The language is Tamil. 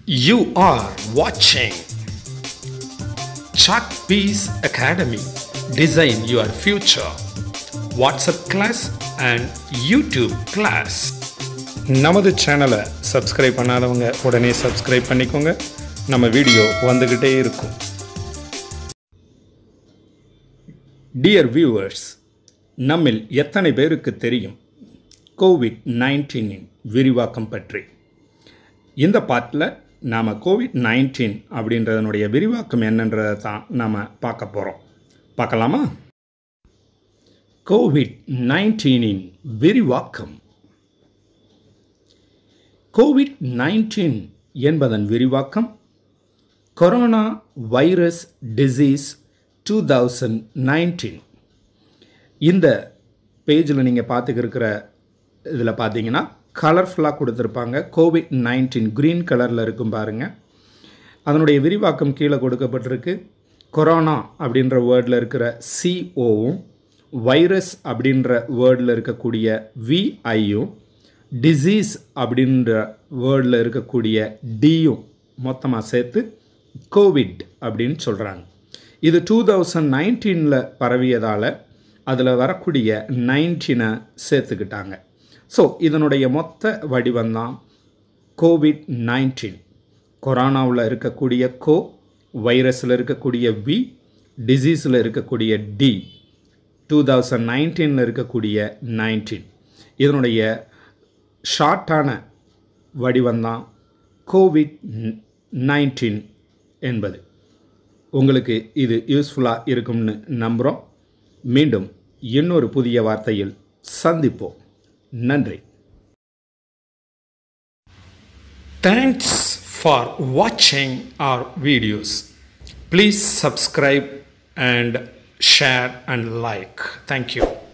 You are watching Chalk Piece Academy. Design your future. WhatsApp class and YouTube class. நமது சேனலை சப்ஸ்கிரைப் பண்ணாதவங்க உடனே சப்ஸ்கிரைப் பண்ணிக்கோங்க நம்ம வீடியோ வந்துக்கிட்டே இருக்கும் டியர் வியூவர்ஸ் நம்மில் எத்தனை பேருக்கு தெரியும் கோவிட் நைன்டீனின் விரிவாக்கம் பற்றி இந்த பாட்டில் நாம் கோவிட் நைன்டீன் அப்படின்றதனுடைய விரிவாக்கம் என்னன்றதை தான் நாம் பார்க்க போகிறோம் பார்க்கலாமா கோவிட் நைன்டீனின் விரிவாக்கம் கோவிட் நைன்டீன் என்பதன் விரிவாக்கம் corona virus disease two thousand nineteen இந்த பேஜில் நீங்கள் பார்த்துக்கிருக்கிற இதில் பார்த்தீங்கன்னா கலர்ஃபுல்லாக கொடுத்துருப்பாங்க கோவிட் நைன்டீன் க்ரீன் கலரில் இருக்கும் பாருங்கள் அதனுடைய விரிவாக்கம் கீழே கொடுக்கப்பட்டிருக்கு கொரோனா அப்படின்ற வேர்டில் இருக்கிற சிஓவும் வைரஸ் அப்படின்ற வேர்டில் இருக்கக்கூடிய விஐயும் டிசீஸ் அப்படின்ற வேர்டில் இருக்கக்கூடிய டியும் மொத்தமாக சேர்த்து கோவிட் அப்படின்னு சொல்கிறாங்க இது டூ தௌசண்ட் நைன்டீனில் பரவியதால் அதில் வரக்கூடிய நைன்டீனை சேர்த்துக்கிட்டாங்க ஸோ இதனுடைய மொத்த வடிவம்தான் கோவிட் நைன்டீன் கொரோனாவில் இருக்கக்கூடிய கோ வைரஸில் இருக்கக்கூடிய வி டிசீஸில் இருக்கக்கூடிய டி டூ தௌசண்ட் நைன்டீனில் இருக்கக்கூடிய நைன்டீன் இதனுடைய ஷார்ட்டான வடிவம்தான் கோவிட் நைன்டீன் என்பது உங்களுக்கு இது யூஸ்ஃபுல்லாக இருக்கும்னு நம்புகிறோம் மீண்டும் இன்னொரு புதிய வார்த்தையில் சந்திப்போம் நன்றி தேங்க்ஸ் ஃபார் வாட்சிங் our videos please subscribe and share and like thank you